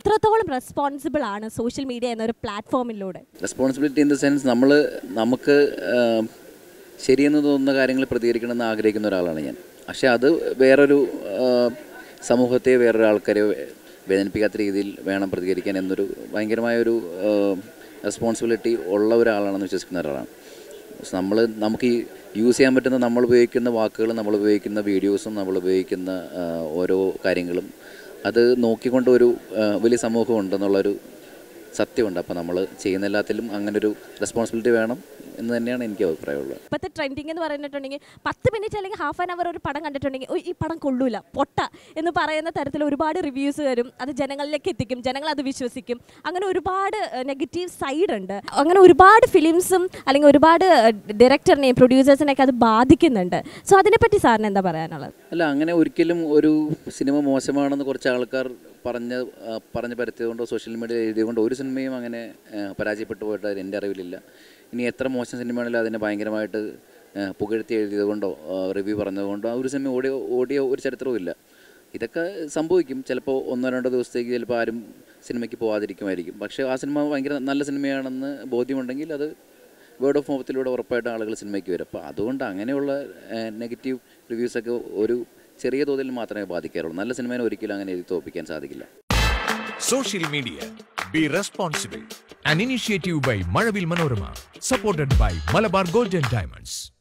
എത്രത്തോളം റെസ്പോൺസിബിൾ ആണ് social media എന്നൊരു പ്ലാറ്റ്ഫോമിലൂടെ റെസ്പോൺസിബിലിറ്റി ഇൻ ദ സെൻസ് നമ്മൾ നമുക്ക് ആം, ശരിയെന്ന് തോന്നുന്ന കാര്യങ്ങൾ പ്രതികരിക്കണമെന്ന് ആഗ്രഹിക്കുന്ന ഒരാളാണ് ഞാൻ പക്ഷേ അത് വേറൊരു ആ, സമൂഹത്തെ വേറൊരു ആൾക്കാരെ വേദനിപ്പിക്കാത്ത രീതിയിൽ വേണം പ്രതികരിക്കാൻ എന്നൊരു ഭയങ്കരമായ ഒരു റെസ്പോൺസിബിലിറ്റി ഉള്ള ഒരാളാണെന്ന് വിശ്വസിക്കുന്ന ഒരാളാണ് നമ്മൾ നമുക്ക് ഈ യൂസ് ചെയ്യാൻ പറ്റുന്ന നമ്മൾ ഉപയോഗിക്കുന്ന വാക്കുകളും നമ്മൾ ഉപയോഗിക്കുന്ന വീഡിയോസും നമ്മൾ ഉപയോഗിക്കുന്ന ആ, ഓരോ കാര്യങ്ങളും അത് നോക്കിക്കൊണ്ട് ഒരു ആ, വലിയ സമൂഹം ഉണ്ടെന്നുള്ളൊരു സത്യമുണ്ട് അപ്പോൾ നമ്മൾ ചെയ്യുന്ന എല്ലാത്തിലും അങ്ങനെ ഒരു റെസ്പോൺസിബിലിറ്റി വേണം എന്ന് തന്നെയാണ് എനിക്ക് അഭിപ്രായമുള്ളത് ഇപ്പോഴത്തെ ട്രെൻഡിങ് എന്ന് പറഞ്ഞിട്ടുണ്ടെങ്കിൽ പത്ത് മിനിറ്റ് അല്ലെങ്കിൽ ഹാഫ് ആൻ അവർ ഒരു പടം കണ്ടിട്ടുണ്ടെങ്കിൽ "ഓ, ഈ പടം കൊള്ളൂല പൊട്ട എന്ന് പറയുന്ന തരത്തിൽ ഒരുപാട് റിവ്യൂസ് വരും അത് ജനങ്ങളിലേക്ക് എത്തിക്കും ജനങ്ങൾ അത് വിശ്വസിക്കും അങ്ങനെ ഒരുപാട് നെഗറ്റീവ് സൈഡ് ഉണ്ട് അങ്ങനെ ഒരുപാട് ഫിലിംസും അല്ലെങ്കിൽ ഒരുപാട് ഡയറക്ടറിനെയും പ്രൊഡ്യൂസേഴ്സിനെയൊക്കെ അത് ബാധിക്കുന്നുണ്ട് സോ അതിനെപ്പറ്റി സാറിന് എന്താ പറയാനുള്ളത് അല്ല അങ്ങനെ ഒരിക്കലും ഒരു സിനിമ മോശമാണെന്ന് കുറച്ച് ആൾക്കാർ പറഞ്ഞ് ആ, പറഞ്ഞ് പരത്തിയതുകൊണ്ടോ സോഷ്യൽ മീഡിയയിൽ എഴുതിയതുകൊണ്ടോ ഒരു സിനിമയും അങ്ങനെ ആ, പരാജയപ്പെട്ടു പോയിട്ട് എൻ്റെ അറിവിലില്ല ഇനി എത്ര മോശം സിനിമയാണെങ്കിലും അതിനെ ഭയങ്കരമായിട്ട് ആ, പുകഴ്ത്തി എഴുതിയതുകൊണ്ടോ റിവ്യൂ പറഞ്ഞതുകൊണ്ടോ ആ ഒരു സിനിമ ഓടിയോ ഓടിയോ ഒരു ചരിത്രവും ഇല്ല ഇതൊക്കെ സംഭവിക്കും ചിലപ്പോൾ ഒന്നോ രണ്ടോ ദിവസത്തേക്ക് ചിലപ്പോൾ ആരും സിനിമയ്ക്ക് പോകാതിരിക്കുമായിരിക്കും പക്ഷേ ആ സിനിമ ഭയങ്കര നല്ല സിനിമയാണെന്ന് ബോധ്യമുണ്ടെങ്കിൽ അത് വേർഡ് ഓഫ് മൗത്തിലൂടെ ഉറപ്പായിട്ടും ആളുകൾ സിനിമയ്ക്ക് വരും അപ്പോൾ അതുകൊണ്ട് അങ്ങനെയുള്ള നെഗറ്റീവ് റിവ്യൂസൊക്കെ ഒരു ചെറിയ തോതിൽ മാത്രമേ ബാധിക്കാറുള്ളൂ നല്ല സിനിമേനെ ഒരിക്കലും അങ്ങനെ എഴുതി തോപ്പിക്കാൻ സാധിക്കില്ല Social media. Be responsible. An initiative by Maravil Manorama. Supported by Malabar Gold and Diamonds.